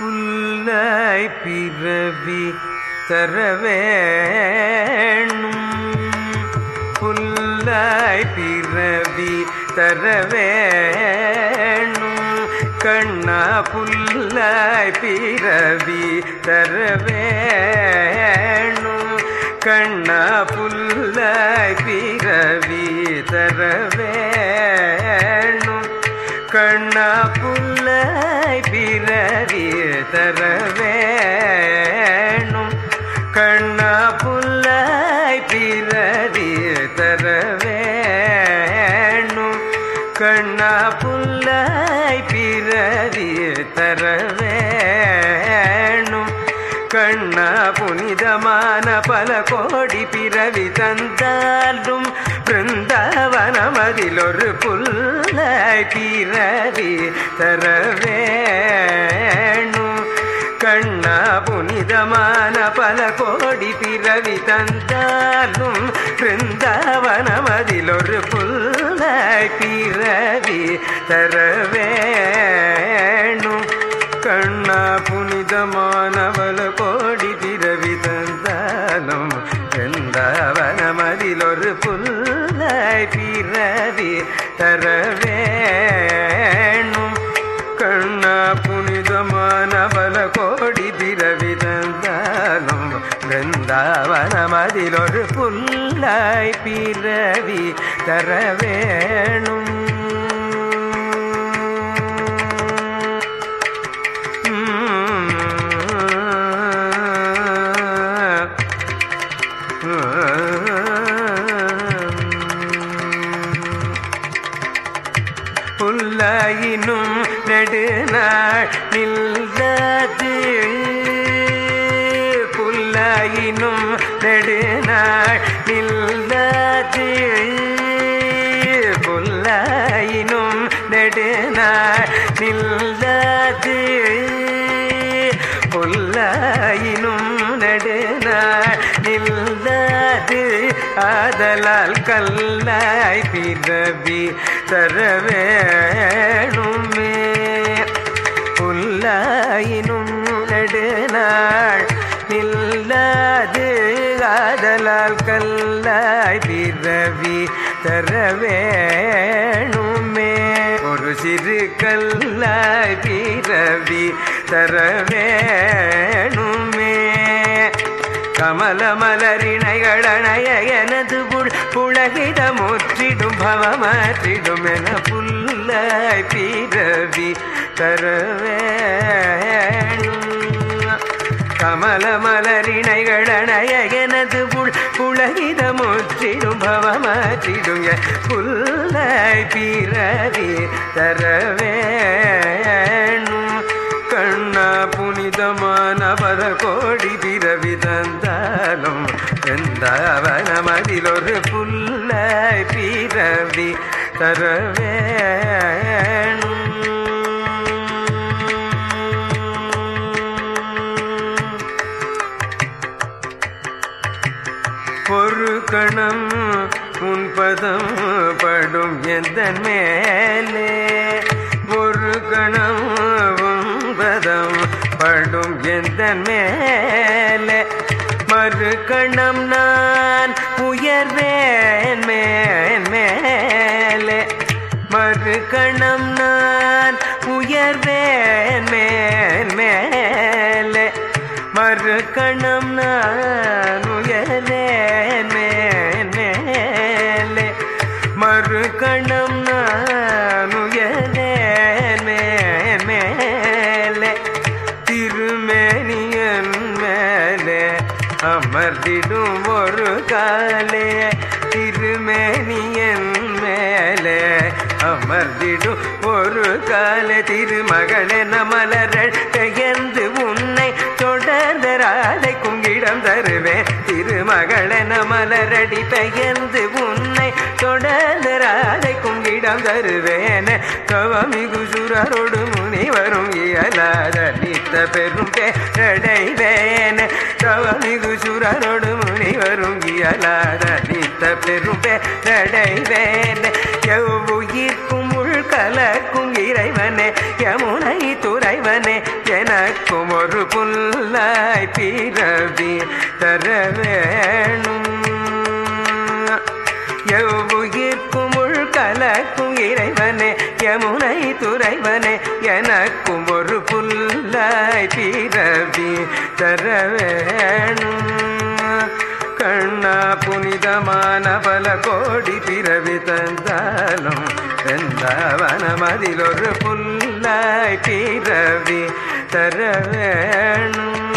புல்லாய் பிறவி தரவேணும் புல்லாய் பிறவி தரவேணும் கண்ணா புல்லாய் பிறவி தரவேணும் கண்ணா புல்லாய் பிறவி தரவேணும் கண்ணா புல்லாய் பிறவி தரவேணும் கண்ணா புல்லாய் பிறவி தரவேணும் கண்ணா புல்லாய் பிறவி தரவேணும் கண்ணா புனிதமான பல கோடி பிறவி தந்தாலும் பிருந்தாவனமதில் ஒரு புல்லாய் பிறவி தரவேணும் கண்ணா புனிதமான பல கோடி பிறவி தந்தாலும் பிருந்தாவனமதில் ஒரு புல்லாய் பிறவி தரவேணும் கண்ணா புனிதமானவள கோடி பிறவி தந்தாலும் பிருந்தாவனமதில் ஒரு புல்லாய் பிறவி தரவேணும் கண்ணா புனிதமானவள கோடி பிறவி தந்தாலும் பிருந்தாவனமதில் ஒரு புல்லாய் பிறவி தரவேணும் புல்லாயினும் நெடுநாள் நில்லாது புல்லாயினும் நெடுநாள் நில்லாது புல்லாயினும் நெடுநாள் நில்லாது புல்லாயினும் நெடுநாள் நில்லாது ஆதலால் கல்லாய் பிறவி தரவேணுமே புல்லாயினும் நெடுநாள் நில்லாது ஆதலால் கல்லாய் பிறவி தரவேணுமே ஒரு சிறு கல்லாய் பிறவி தரவேணுமே கமல மலரிணைகளணைய எனது புல் புலகிட முற்றிடும் பவமாற்றிடும் என புல்லாய் பிறவி தரவேணும் கமல மலரிணைகளணைய எனது புல் புலகிட முற்றிடும் பவமாற்றிடும் என புல்லாய் பிறவி தரவேணும் கண்ணா புனிதமான பல கோடி பிறவி தந்தாலும் எந்தாவனமதில் ஒரு புல்லாய் பிறவி தரவேணும் ஒரு கணம் உன் பதம் படும் எந்த மேலே ஒரு கணம் உன் பதம் படும் எந்த மேலே மறு கணம் நான் உயர்வேன் மேன் மேலே மறு கணம் நான் உயர்வேன் மேன் மேலே மறு கணம் நான் உயர்வேன் மேன் மேலே மறு கணம் நான் உயர்வேன் மேன் மேலே திருமேனியன் மேலே அமர்ந்திடும் ஒரு காலே திருமேனியன் மேலே அமர்ந்திடும் ஒரு கால திருமகளென மலரள் பெயர்ந்து உன்னை தொடர்ந்தராதை குங்கிடம் தருவேன் திருமகளென மலரடி பெயர்ந்து உன்னை தொடர்ந்தராதை குங்கிடம் தருவேன் கவமிகு சுரரோடு முனிவரும் இயலாத நித்த பெரும் பேரடைவேன் கவமிகு சுரரோடு முனிவரும் இயலாத நித்த பெரும் பேரடைவேன் எவ்வுயிர்க்கும் உள் கலக்கும் இறைவனே யமுனை துறைவனே எனக்கும் ஒரு புல்லாய் பிறவி தர வேணும் எவ்வுயிர்க்கும் உள் கலக்கும் இறைவனே யமுனை துறைவனே எனக்கும் ஒரு புல்லாய் பிறவி தர வேணும் கண்ணா புனிதமான பல கோடி பிறவி தந்தாலும் வெந்தாவனம் அதில் ஒரு புல்லாய் பிறவி தர வேணும்